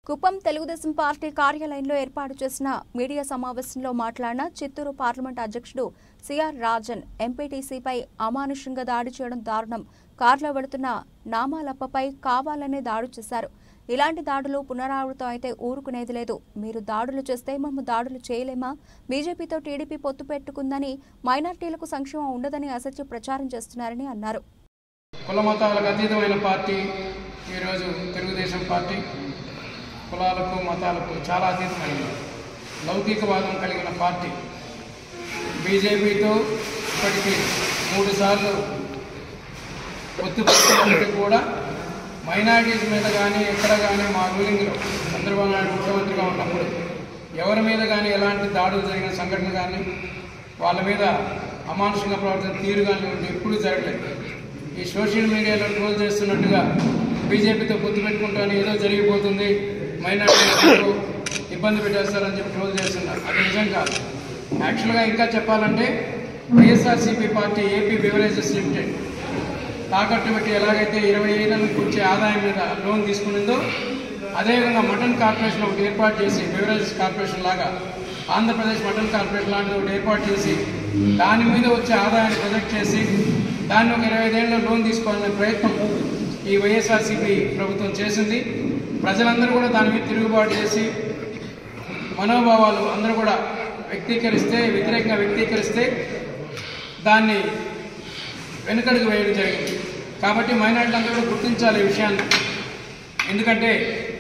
Kuppam Telugu Desam party కార్యాలయంలో ఏర్పాటు చేసిన మీడియా సమావేశంలో మాట్లాడిన చిత్తూరు పార్లమెంట్ అధ్యక్షుడు సిఆర్ రాజన్ ఎంపీటీసీపై అమానుషంగా దాడి చేయడం దారుణం కారులో వెళుతున్న నామాలప్పపై కావాలనే దాడి చేశారు ఇలాంటి దాడులు పునరావృతం అయితే ఊరుకునేది లేదు మీరు దాడులు చేస్తే మేము దాడులు చేయలేమా బీజేపీతో టీడీపీ పొత్తు పెట్టుకుందని మైనార్టీలకు సంక్షేమం ఉండదని అసత్య ప్రచారం చేస్తున్నారని అన్నారు కుల మతాలకు అతీతమైన పార్టీ ఈరోజు తెలుగుదేశం పార్టీ కులాలకు మతాలకు చాలా అతీతమైనది లౌకికవాదం కలిగిన పార్టీ బీజేపీతో ఇప్పటికీ మూడు సార్లు ఒత్తు పెట్టుకున్నప్పటికీ కూడా మైనారిటీస్ మీద కానీ ఎక్కడ కానీ మా రూలింగ్లో చంద్రబాబు నాయుడు ముఖ్యమంత్రిగా ఉన్నప్పుడు ఎవరి మీద కానీ ఎలాంటి దాడులు జరిగిన సంఘటన కానీ వాళ్ళ మీద అమానుషంగా ప్రవర్తన తీరు కానీ ఎప్పుడూ జరగలేదు ఈ సోషల్ మీడియాలో ట్రోల్ చేస్తున్నట్టుగా బీజేపీతో పొత్తు పెట్టుకుంటాను ఏదో జరిగిపోతుంది మైనారిటీలకు ఇబ్బంది పెట్టేస్తారని చెప్పి ట్రోల్ చేస్తున్నారు అది నిజం కాదు యాక్చువల్గా ఇంకా చెప్పాలంటే YSRCP party AP beverages limited తాకట్టు పెట్టి ఎలాగైతే ఇరవై ఏళ్ళకు వచ్చే ఆదాయం మీద లోన్ తీసుకునిందో అదేవిధంగా మటన్ కార్పొరేషన్ ఒకటి ఏర్పాటు చేసి బెవరేజెస్ కార్పొరేషన్ లాగా ఆంధ్రప్రదేశ్ మటన్ కార్పొరేషన్ లాంటిది ఒకటి ఏర్పాటు చేసి దాని మీద వచ్చే ఆదాయాన్ని ప్రొజెక్ట్ చేసి దాన్ని ఒక ఇరవై ఐదేళ్ళలో లోన్ తీసుకోవాలనే ప్రయత్నం ఈ వైఎస్ఆర్సీపీ ప్రభుత్వం చేసింది ప్రజలందరూ కూడా దాని మీద తిరుగుబాటు చేసి మనోభావాలు అందరూ కూడా వ్యక్తీకరిస్తే వ్యతిరేకంగా వ్యక్తీకరిస్తే దాన్ని వెనుకడుగు వేయడం జరిగింది కాబట్టి మైనార్టీలు అందరూ కూడా గుర్తించాలి ఈ విషయాన్ని ఎందుకంటే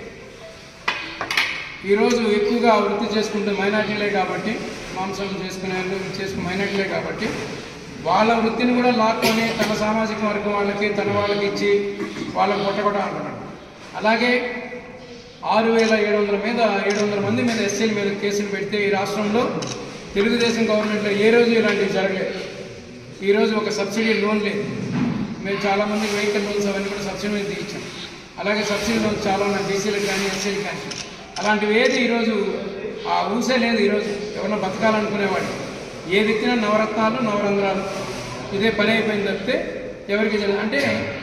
ఈరోజు ఎక్కువగా వృత్తి చేసుకుంటే మైనార్టీలే కాబట్టి మాంసం చేసుకునే చేసుకునే మైనార్టీలే కాబట్టి వాళ్ళ వృత్తిని కూడా లాక్కొని తన సామాజిక వర్గం వాళ్ళకి తన వాళ్ళకి ఇచ్చి వాళ్ళకి పొట్టగొట్ట అంటున్నాడు అలాగే ఆరు వేల ఏడు వందల మీద ఏడు వందల మంది మీద ఎస్సీల మీద కేసులు పెడితే ఈ రాష్ట్రంలో తెలుగుదేశం గవర్నమెంట్లో ఏ రోజు ఇలాంటివి జరగలేదు ఈరోజు ఒక సబ్సిడీ లోన్ లేదు మేము చాలామంది వెహికల్ లోన్స్ అవన్నీ కూడా సబ్సిడీ మీద తీయించాం అలాగే సబ్సిడీ లోన్స్ చాలా ఉన్నాయి బీసీలకు కానీ ఎస్సీలకు కానీ అలాంటివి ఏది ఈరోజు ఆ ఊసే లేదు ఈరోజు ఎవరన్నా బతకాలనుకునేవాడు ఏ వ్యక్తినా నవరత్నాలు నవరంధ్రాలు ఇదే పని అయిపోయింది తప్పితే ఎవరికి తెలియదు అంటే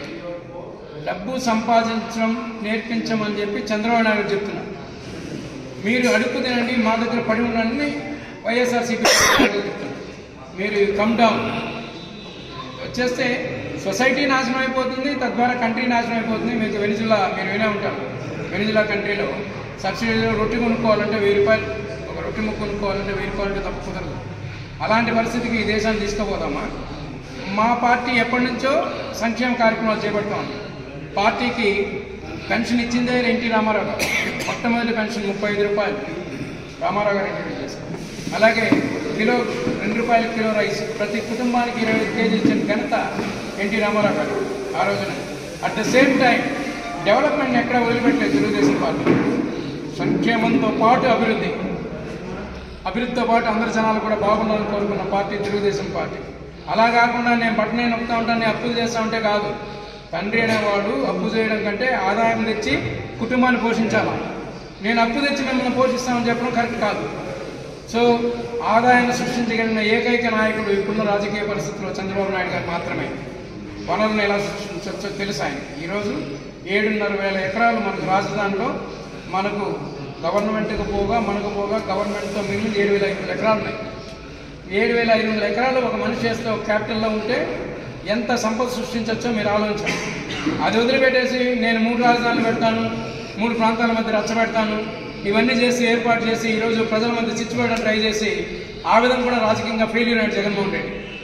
డబ్బు సంపాదించడం నేర్పించమని చెప్పి చంద్రబాబు నాయుడు చెప్తున్నారు మీరు అడుగు తినండి మా దగ్గర పడి ఉండండి వైఎస్ఆర్సీపీ చెప్తున్నారు మీరు కమ్ డౌన్ వచ్చేస్తే సొసైటీ నాశనం అయిపోతుంది తద్వారా కంట్రీ నాశనం అయిపోతుంది మీకు వెనిజులా మీరు వినే ఉంటారు వెనిజులా కంట్రీలో సబ్సిడీలో రొట్టె కొనుక్కోవాలంటే వెయ్యి రూపాయలు ఒక రొట్టె ముక్క కొనుక్కోవాలంటే వెయ్యి రూపాయలు తప్ప కుదరదు అలాంటి పరిస్థితికి ఈ దేశాన్ని తీసుకుపోదామా మా పార్టీ ఎప్పటి నుంచో సంక్షేమ కార్యక్రమాలు చేపడతా ఉంది పార్టీకి పెన్షన్ ఇచ్చిందే ఎన్టీ రామారావు గారు మొట్టమొదటి పెన్షన్ ముప్పై ఐదు రూపాయలు రామారావు గారు ఇంట్రడ్యూస్ చేశారు అలాగే కిలో రెండు రూపాయల కిలో రైస్ ప్రతి కుటుంబానికి ఇరవై ఐదు కేజీలు ఇచ్చిన ఘనత ఎన్టీ రామారావు గారు ఆ రోజున at the same time development ఎక్కడ వదిలిపెట్టలేదు తెలుగుదేశం పార్టీ సంక్షేమంతో పాటు అభివృద్ధి అభివృద్ధితో పాటు అందరి జనాలు కూడా బాగుండాలని కోరుకున్న పార్టీ తెలుగుదేశం పార్టీ అలా కాకుండా నేను బట్టనే నొక్కుతా ఉంటాను నేను అప్పులు చేస్తా ఉంటే కాదు తండ్రి అనేవాడు అప్పు చేయడం కంటే ఆదాయం తెచ్చి కుటుంబాన్ని పోషించాలా నేను అప్పు తెచ్చి మిమ్మల్ని పోషిస్తామని చెప్పడం కరెక్ట్ కాదు సో ఆదాయాన్ని సృష్టించగలిగిన ఏకైక నాయకుడు ఇప్పుడున్న రాజకీయ పరిస్థితుల్లో చంద్రబాబు నాయుడు గారు మాత్రమే వనరులను ఎలా సృష్టించవచ్చో తెలుసు ఆయన ఈరోజు ఏడున్నర వేల ఎకరాలు మనకు రాజధానిలో మనకు గవర్నమెంట్కి పోగా మనకు పోగా గవర్నమెంట్తో మిగిలిన ఏడు వేల ఐదు వందల ఎకరాలు ఉన్నాయి ఏడు వేల ఐదు వందల ఎకరాలు ఒక మనిషి చేస్తే ఒక క్యాపిటల్లో ఉంటే ఎంత సంపద సృష్టించవచ్చో మీరు ఆలోచించండి అది వదిలిపెట్టేసి నేను మూడు రాజధానులు పెడతాను మూడు ప్రాంతాల మధ్య రచ్చబెడతాను ఇవన్నీ చేసి ఏర్పాటు చేసి ఈరోజు ప్రజల మధ్య చిచ్చుపెట్టడం ట్రై చేసి ఆ విధంగా కూడా రాజకీయంగా ఫెయిల్యూర్ అయ్యాడు జగన్మోహన్ రెడ్డి